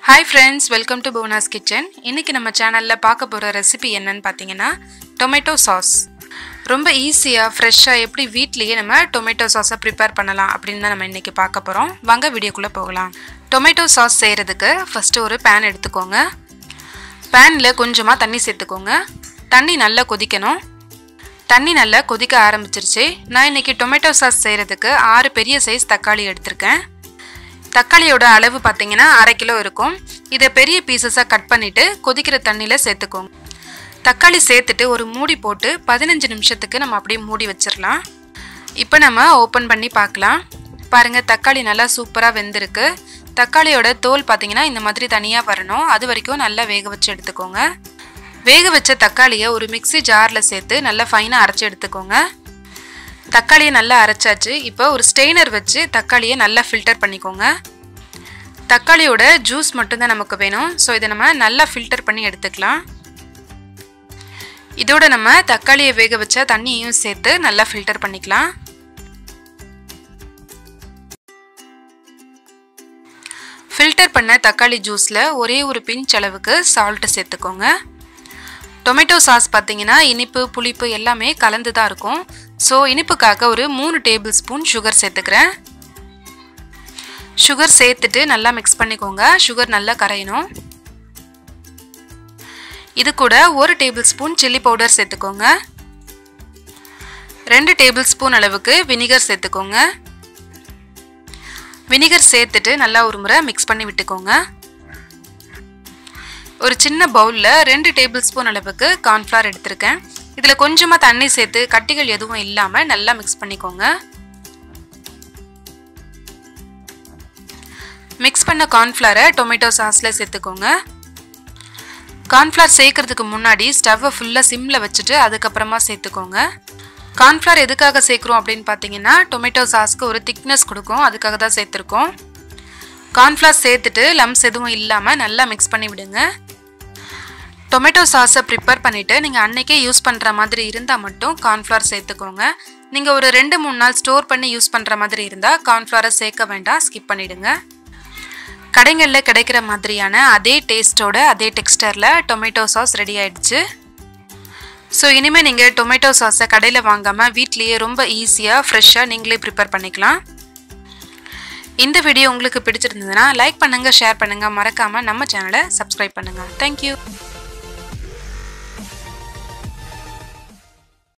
hi friends welcome to Bhuvana's kitchen இன்றைக்கி நம்ம சேனலில் பார்க்க போகிற ரெசிபி என்னன்னு பார்த்தீங்கன்னா டொமேட்டோ சாஸ் ரொம்ப ஈஸியாக ஃப்ரெஷ்ஷாக எப்படி வீட்லேயே நம்ம டொமேட்டோ சாஸை ப்ரிப்பேர் பண்ணலாம் அப்படின்னு தான் நம்ம இன்றைக்கி பார்க்க போகிறோம் வாங்க வீடியோக்குள்ளே போகலாம் டொமேட்டோ சாஸ் செய்கிறதுக்கு ஃபஸ்ட்டு ஒரு பேன் எடுத்துக்கோங்க பேனில் கொஞ்சமாக தண்ணி சேர்த்துக்கோங்க தண்ணி நல்லா கொதிக்கணும் தண்ணி நல்லா கொதிக்க ஆரம்பிச்சிருச்சு நான் இன்றைக்கி டொமேட்டோ சாஸ் செய்கிறதுக்கு ஆறு பெரிய சைஸ் தக்காளி எடுத்திருக்கேன் தக்காளியோட அளவு பார்த்தீங்கன்னா அரை கிலோ இருக்கும் இதை பெரிய பீசஸாக கட் பண்ணிவிட்டு கொதிக்கிற தண்ணியில் சேர்த்துக்கோங்க தக்காளி சேர்த்துட்டு ஒரு மூடி போட்டு பதினஞ்சு நிமிஷத்துக்கு நம்ம அப்படியே மூடி வச்சிடலாம் இப்போ நம்ம ஓப்பன் பண்ணி பார்க்கலாம் பாருங்கள் தக்காளி நல்லா சூப்பராக வெந்திருக்கு தக்காளியோட தோல் பார்த்தீங்கன்னா இந்த மாதிரி தனியாக வரணும் அது வரைக்கும் நல்லா வேக வச்சு எடுத்துக்கோங்க வேக வச்ச தக்காளியை ஒரு மிக்சி ஜாரில் சேர்த்து நல்லா ஃபைனாக அரைச்சி எடுத்துக்கோங்க தக்காளியை நல்லா அரைச்சாச்சு இப்போ ஒரு ஸ்டெய்னர் வச்சு தக்காளியை நல்லா ஃபில்டர் பண்ணிக்கோங்க தக்காளியோட ஜூஸ் மட்டும்தான் நமக்கு வேணும் ஸோ இதை நம்ம நல்லா ஃபில்டர் பண்ணி எடுத்துக்கலாம் இதோட நம்ம தக்காளியை வேக வச்ச தண்ணியையும் சேர்த்து நல்லா ஃபில்டர் பண்ணிக்கலாம் ஃபில்டர் பண்ண தக்காளி ஜூஸில் ஒரே ஒரு பிஞ்ச் அளவுக்கு சால்ட்டு சேர்த்துக்கோங்க டொமேட்டோ சாஸ் பார்த்தீங்கன்னா இனிப்பு புளிப்பு எல்லாமே கலந்து தான் இருக்கும் ஸோ இனிப்புக்காக ஒரு மூணு டேபிள் ஸ்பூன் சுகர் சேர்த்துக்கிறேன் சுகர் சேர்த்துட்டு நல்லா மிக்ஸ் பண்ணிக்கோங்க சுகர் நல்லா கரையணும் இது கூட ஒரு டேபிள் ஸ்பூன் சில்லி பவுடர் சேர்த்துக்கோங்க ரெண்டு டேபிள் ஸ்பூன் அளவுக்கு வினிகர் சேர்த்துக்கோங்க வினிகர் சேர்த்துட்டு நல்லா ஒரு முறை மிக்ஸ் பண்ணி விட்டுக்கோங்க ஒரு சின்ன பவுலில் ரெண்டு டேபிள் ஸ்பூன் அளவுக்கு கார்ன்ஃப்ளவர் எடுத்திருக்கேன் இதில் கொஞ்சமாக தண்ணி சேர்த்து கட்டிகள் எதுவும் இல்லாமல் நல்லா மிக்ஸ் பண்ணிக்கோங்க மிக்ஸ் பண்ண கார்ன்ஃப்ளவரை டொமேட்டோ சாஸில் சேர்த்துக்கோங்க கார்ன்ஃப்ளவர் சேர்க்கறதுக்கு முன்னாடி ஸ்டவ்வை ஃபுல்லாக சிம்மில் வச்சுட்டு அதுக்கப்புறமா சேர்த்துக்கோங்க கார்ன்ஃப்ளவர் எதுக்காக சேர்க்குறோம் அப்படின்னு பார்த்தீங்கன்னா டொமேட்டோ சாஸ்க்கு ஒரு திக்னஸ் கொடுக்கும் அதுக்காக தான் சேர்த்துருக்கோம் கார்ன்ஃப்ளவர் சேர்த்துட்டு லம்ஸ் எதுவும் இல்லாமல் நல்லா மிக்ஸ் பண்ணி விடுங்க டொமேட்டோ சாஸை ப்ரிப்பேர் பண்ணிவிட்டு நீங்கள் அன்றைக்கே யூஸ் பண்ணுற மாதிரி இருந்தால் மட்டும் கார்ன்ஃப்ளவர் சேர்த்துக்கோங்க நீங்கள் ஒரு ரெண்டு மூணு நாள் ஸ்டோர் பண்ணி யூஸ் பண்ணுற மாதிரி இருந்தால் கார்ன்ஃப்ளவரை சேர்க்க வேண்டாம் ஸ்கிப் பண்ணிவிடுங்க கடைகளில் கிடைக்கிற மாதிரியான அதே டேஸ்ட்டோட அதே டெக்ஸ்டரில் டொமேட்டோ சாஸ் ரெடி ஆயிடுச்சு ஸோ இனிமேல் நீங்கள் டொமேட்டோ சாஸை கடையில் வாங்காமல் வீட்லேயே ரொம்ப ஈஸியாக ஃப்ரெஷ்ஷாக நீங்களே ப்ரிப்பேர் பண்ணிக்கலாம் இந்த வீடியோ உங்களுக்கு பிடிச்சிருந்ததுன்னா லைக் பண்ணுங்கள் ஷேர் பண்ணுங்கள் மறக்காமல் நம்ம சேனலை சப்ஸ்கிரைப் பண்ணுங்கள் தேங்க்யூ